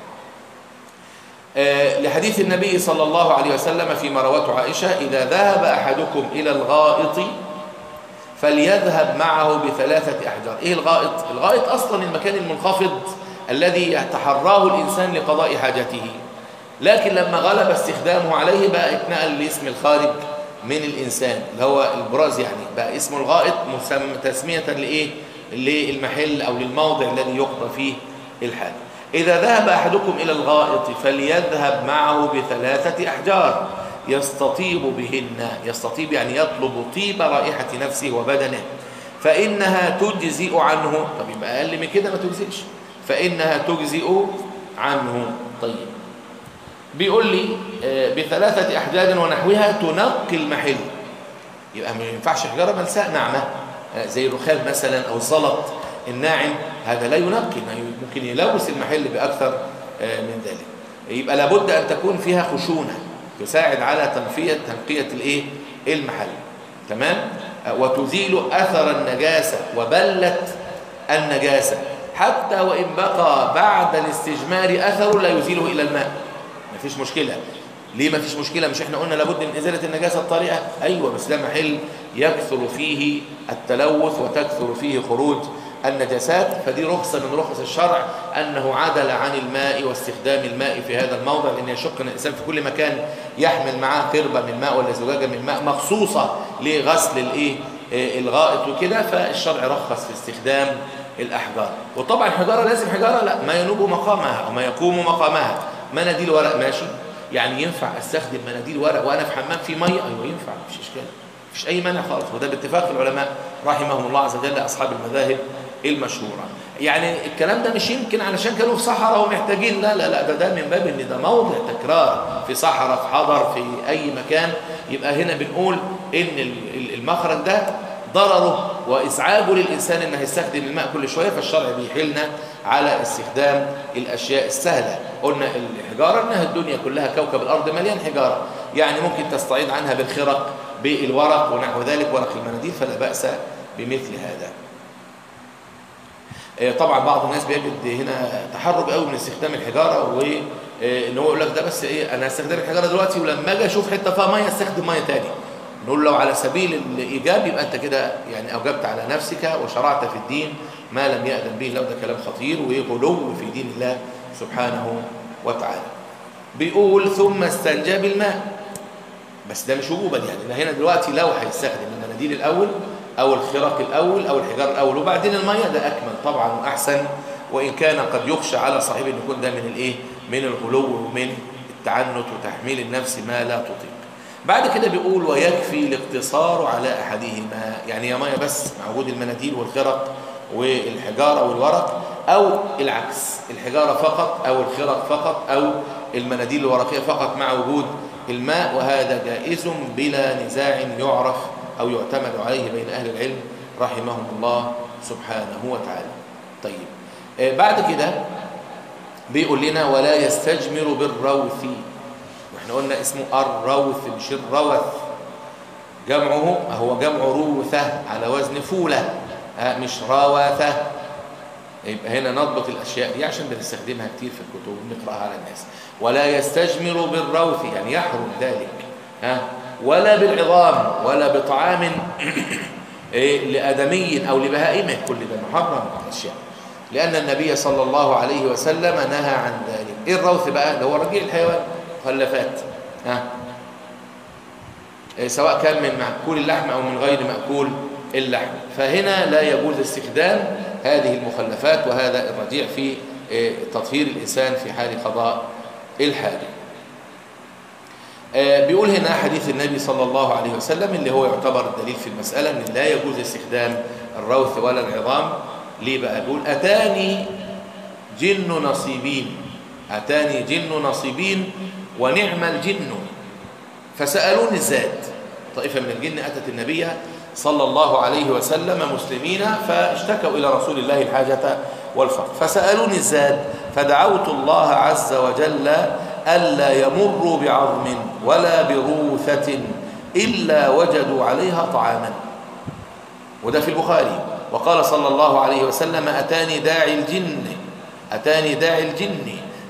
آه لحديث النبي صلى الله عليه وسلم فيما روته عائشة إذا ذهب أحدكم إلى الغائط فليذهب معه بثلاثة أحجار إيه الغائط؟ الغائط أصلا المكان المنخفض الذي يتحراه الإنسان لقضاء حاجته لكن لما غلب استخدامه عليه بقى اتنقل لاسم الخارج من الإنسان اللي هو البراز يعني بقى اسم الغائط مسمى تسمية لإيه؟ للمحل أو للموضع الذي يقضى فيه الحاجة إذا ذهب أحدكم إلى الغائط فليذهب معه بثلاثة أحجار يستطيب بهن يستطيب يعني يطلب طيب رائحة نفسه وبدنه فإنها تجزئ عنه طب يبقى أقل من كده ما تجزئش فإنها تجزئ عنه طيب بيقول لي بثلاثة أحجار ونحوها تنقي المحل يبقى ما ينفعش حجارة ملساء ناعمة زي الرخام مثلا أو الزلط الناعم هذا لا ينقي ممكن يلوث المحل بأكثر من ذلك يبقى لابد أن تكون فيها خشونة تساعد على تنقية تنقية الايه المحل تمام وتزيل أثر النجاسة وبلة النجاسة حتى وإن بقى بعد الاستجمار أثر لا يزيله إلى الماء مفيش مشكلة ليه ما فيش مشكلة مش احنا قلنا لابد من إزالة النجاسة الطارئة أيوة بس ده محل يكثر فيه التلوث وتكثر فيه خروج النجاسات فدي رخصة من رخص الشرع أنه عدل عن الماء واستخدام الماء في هذا الموضع لأن يشق أن الإنسان في كل مكان يحمل معاه قربة من ماء ولا زجاجة من ماء مخصوصة لغسل الإيه الغائط وكده فالشرع رخص في استخدام الأحجار وطبعا حجارة لازم حجارة لا ما ينوب مقامها أو ما يقوم مقامها مناديل ورق ماشي يعني ينفع استخدم مناديل ورق وانا في حمام في ميه ايوه ينفع مفيش اشكال مفيش اي مانع خالص وده باتفاق العلماء رحمهم الله عز وجل اصحاب المذاهب المشهوره يعني الكلام ده مش يمكن علشان كانوا في صحراء ومحتاجين لا لا لا ده ده من باب ان ده موضع تكرار في صحراء في حضر في اي مكان يبقى هنا بنقول ان المخرج ده ضرره وإزعاجه للإنسان أنه يستخدم الماء كل شوية فالشرع بيحلنا على استخدام الأشياء السهلة قلنا الحجارة أنها الدنيا كلها كوكب الأرض مليان حجارة يعني ممكن تستعيد عنها بالخرق بالورق ونحو ذلك ورق المناديل فلا بأس بمثل هذا طبعا بعض الناس بيجد هنا تحرج قوي من استخدام الحجارة وان هو يقول لك ده بس ايه انا هستخدم الحجارة دلوقتي ولما اجي اشوف حتة فيها ميه استخدم ميه تاني نقول لو على سبيل الإيجاب يبقى أنت كده يعني أوجبت على نفسك وشرعت في الدين ما لم يأذن به لو ده كلام خطير وغلو في دين الله سبحانه وتعالى بيقول ثم استنجى بالماء بس ده مش وجوبا يعني هنا دلوقتي لو هيستخدم المناديل الأول أو الخرق الأول أو الحجار الأول وبعدين المية ده أكمل طبعا وأحسن وإن كان قد يخشى على صاحبه أن يكون ده من الإيه من الغلو ومن التعنت وتحميل النفس ما لا تطيق بعد كده بيقول ويكفي الاقتصار على أحدهما يعني يا مية بس مع وجود المناديل والخرق والحجارة والورق أو العكس الحجارة فقط أو الخرق فقط أو المناديل الورقية فقط مع وجود الماء وهذا جائز بلا نزاع يعرف أو يعتمد عليه بين أهل العلم رحمهم الله سبحانه وتعالى طيب بعد كده بيقول لنا ولا يستجمر بالروث احنا قلنا اسمه الروث مش الروث جمعه هو جمع روثة على وزن فولة مش روثة يبقى هنا نضبط الأشياء دي عشان بنستخدمها كتير في الكتب ونقرأها على الناس ولا يستجمر بالروث يعني يحرم ذلك ها ولا بالعظام ولا بطعام لآدمي أو لبهائمه كل ده محرم الأشياء لأن النبي صلى الله عليه وسلم نهى عن ذلك إيه الروث بقى اللي هو رجيع الحيوان مخلفات ها سواء كان من مأكول اللحم أو من غير مأكول اللحم فهنا لا يجوز استخدام هذه المخلفات وهذا الرجيع في تطهير الإنسان في حال قضاء الحاجة بيقول هنا حديث النبي صلى الله عليه وسلم اللي هو يعتبر الدليل في المسألة أن لا يجوز استخدام الروث ولا العظام ليه بقى بيقول أتاني جن نصيبين أتاني جن نصيبين ونعم الجن فسألوني الزاد طائفة من الجن أتت النبي صلى الله عليه وسلم مسلمين فاشتكوا إلى رسول الله الحاجة والفقر فسألوني الزاد فدعوت الله عز وجل ألا يمروا بعظم ولا بروثة إلا وجدوا عليها طعاما وده في البخاري وقال صلى الله عليه وسلم أتاني داعي الجن أتاني داعي الجن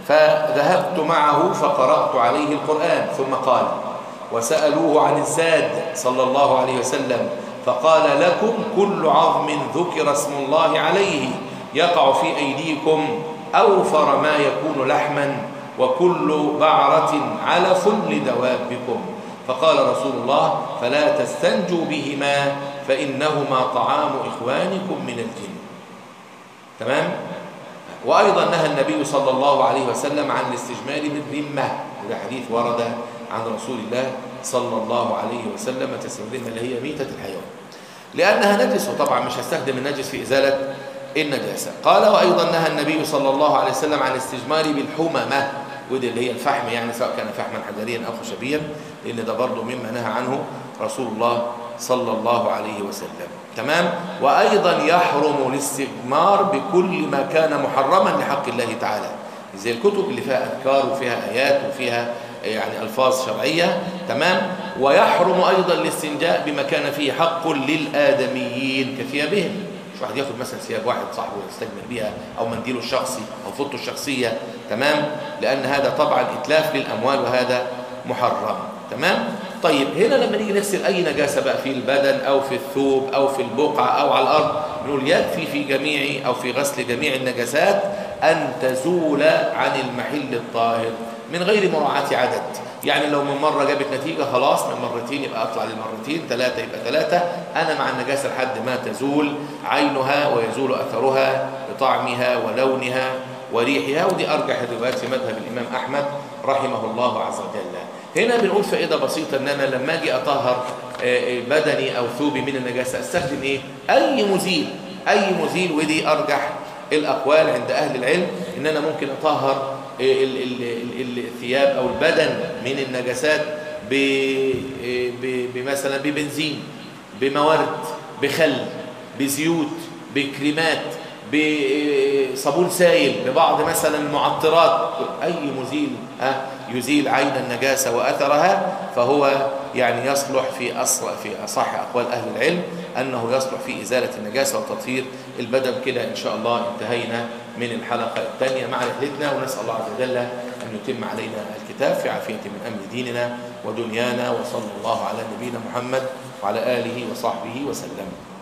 فذهبت معه فقرأت عليه القرآن ثم قال وسألوه عن الزاد صلى الله عليه وسلم فقال لكم كل عظم ذكر اسم الله عليه يقع في أيديكم أوفر ما يكون لحما وكل بعرة علف لدوابكم فقال رسول الله فلا تستنجوا بهما فإنهما طعام إخوانكم من الجن تمام؟ وأيضا نهى النبي صلى الله عليه وسلم عن الاستجمار بالذمة وده حديث ورد عن رسول الله صلى الله عليه وسلم تسمى اللي هي ميتة الحيوان لأنها نجس وطبعا مش هستخدم النجس في إزالة النجاسة قال وأيضا نهى النبي صلى الله عليه وسلم عن الاستجمار بالحممة ودي اللي هي الفحم يعني سواء كان فحما حجريا أو خشبيا لأن ده برضه مما نهى عنه رسول الله صلى الله عليه وسلم تمام وأيضا يحرم الاستجمار بكل ما كان محرما لحق الله تعالى زي الكتب اللي فيها أذكار وفيها آيات وفيها يعني ألفاظ شرعية تمام ويحرم أيضا الاستنجاء بما كان فيه حق للآدميين كثيابهم مش واحد ياخد مثلا ثياب واحد صاحبه يستجمل بيها أو منديله الشخصي أو فوطه الشخصية تمام لأن هذا طبعا إتلاف للأموال وهذا محرم تمام طيب هنا لما نيجي نغسل اي نجاسه بقى في البدن او في الثوب او في البقعه او على الارض نقول يكفي في جميع او في غسل جميع النجاسات ان تزول عن المحل الطاهر من غير مراعاه عدد يعني لو من مره جابت نتيجه خلاص من مرتين يبقى اطلع للمرتين ثلاثه يبقى ثلاثه انا مع النجاسه لحد ما تزول عينها ويزول اثرها بطعمها ولونها وريحها ودي ارجح الروايات في مذهب الامام احمد رحمه الله عز وجل هنا بنقول فائده بسيطه ان انا لما اجي اطهر بدني او ثوبي من النجاسه استخدم ايه اي مزيل اي مزيل ودي ارجح الاقوال عند اهل العلم ان انا ممكن اطهر الثياب او البدن من النجاسات بمثلا ببنزين بموارد بخل بزيوت بكريمات بصابون سائل ببعض مثلا المعطرات اي مزيل ها يزيل عين النجاسه واثرها فهو يعني يصلح في اصل في اصح اقوال اهل العلم انه يصلح في ازاله النجاسه وتطهير البدن كده ان شاء الله انتهينا من الحلقه الثانيه مع رحلتنا ونسال الله عز وجل ان يتم علينا الكتاب في عافيه من امر ديننا ودنيانا وصلى الله على نبينا محمد وعلى اله وصحبه وسلم